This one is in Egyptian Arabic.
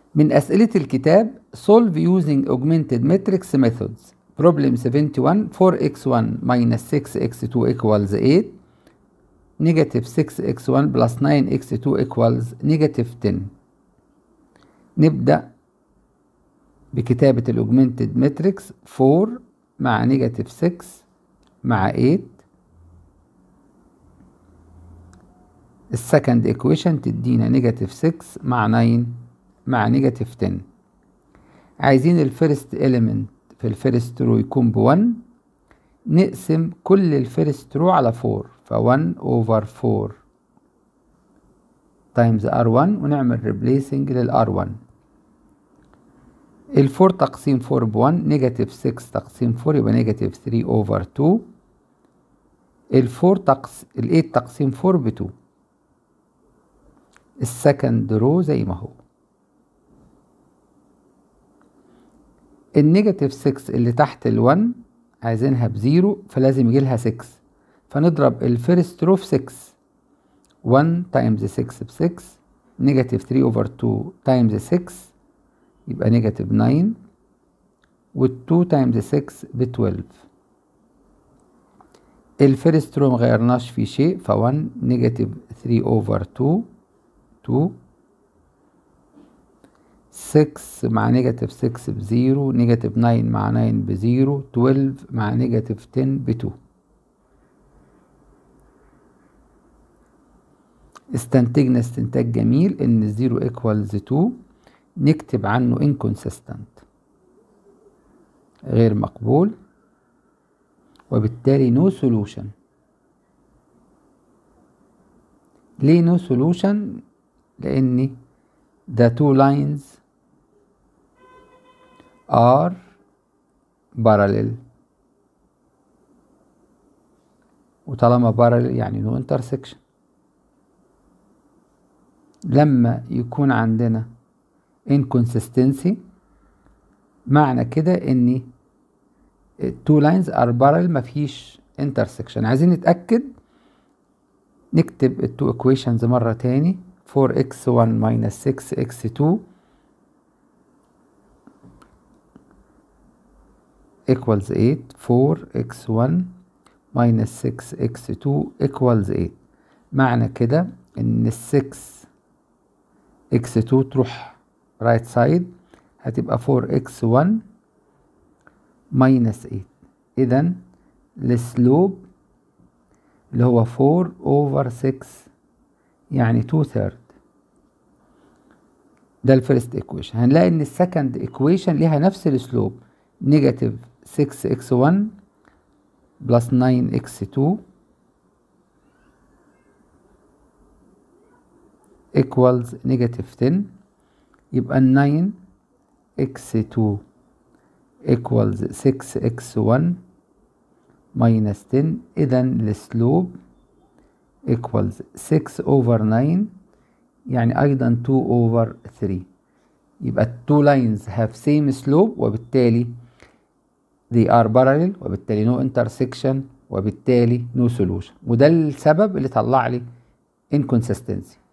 من أسئلة الكتاب solve using augmented matrix methods problem 71 4x1 minus 6x2 equals 8 negative 6x1 plus 9x2 equals negative 10 نبدأ بكتابة الاوجمنتد ماتريكس 4 مع نيجاتيف 6 مع 8 السكند ايكويشن تدينا نيجاتيف 6 مع 9 مع نيجاتيف 10 عايزين الفيرست اليمنت في الفيرست رو يكون ب 1 نقسم كل الفيرست رو على 4 ف 1 اوفر 4 تايمز ار 1 ونعمل ريبليسنج للار 1 ال 4 تقسيم 4 ب 1 نيجاتيف 6 تقسيم 4 يبقى نيجاتيف 3 اوفر 2 ال 4 تقس ال 8 تقسيم 4 ب 2 السكند رو زي ما هو النيجاتيف 6 اللي تحت ال 1 عايزينها بزيرو فلازم يجي لها 6 فنضرب الفيرست رو في 6 1 تايمز 6 ب 6 نيجاتيف 3 اوفر 2 تايمز 6 يبقى نيجاتيف 9 وال 2 تايمز 6 ب 12 الفيرست رو مغيرناش فيه شيء ف 1 نيجاتيف 3 اوفر 2 2 6 مع نيجاتيف 6 بزيرو نيجاتيف 9 مع 9 بزيرو 12 مع نيجاتيف 10 ب2 استنتجنا استنتاج جميل ان الزيرو ايكوالز 2 نكتب عنه inconsistent غير مقبول وبالتالي no solution ليه no solution لان the two lines are parallel وطالما parallel يعني no intersection لما يكون عندنا inconsistency معنى كده ان two lines are parallel مفيش intersection عايزين نتأكد نكتب ال two equations مرة تاني 4x1 minus 6x2 equals 8 4x1 minus 6x2 equals 8 معنى كده ان ال 6 x2 تروح رايت right سايد هتبقى 4x1 minus 8 اذا السلوب اللي هو 4 over 6 يعني 2 third ده الفيرست equation هنلاقي ان السكند equation ليها نفس السلوب نيجاتيف 6x1 plus 9x2 equals negative 10 يبقى 9 x2 equals 6x1 minus 10 إذا السلوب equals 6 over 9 يعني أيضا 2 over 3 يبقى two lines have same slope وبالتالي they are parallel وبالتالي no intersection وبالتالي no solution وده السبب اللي طلع لي inconsistency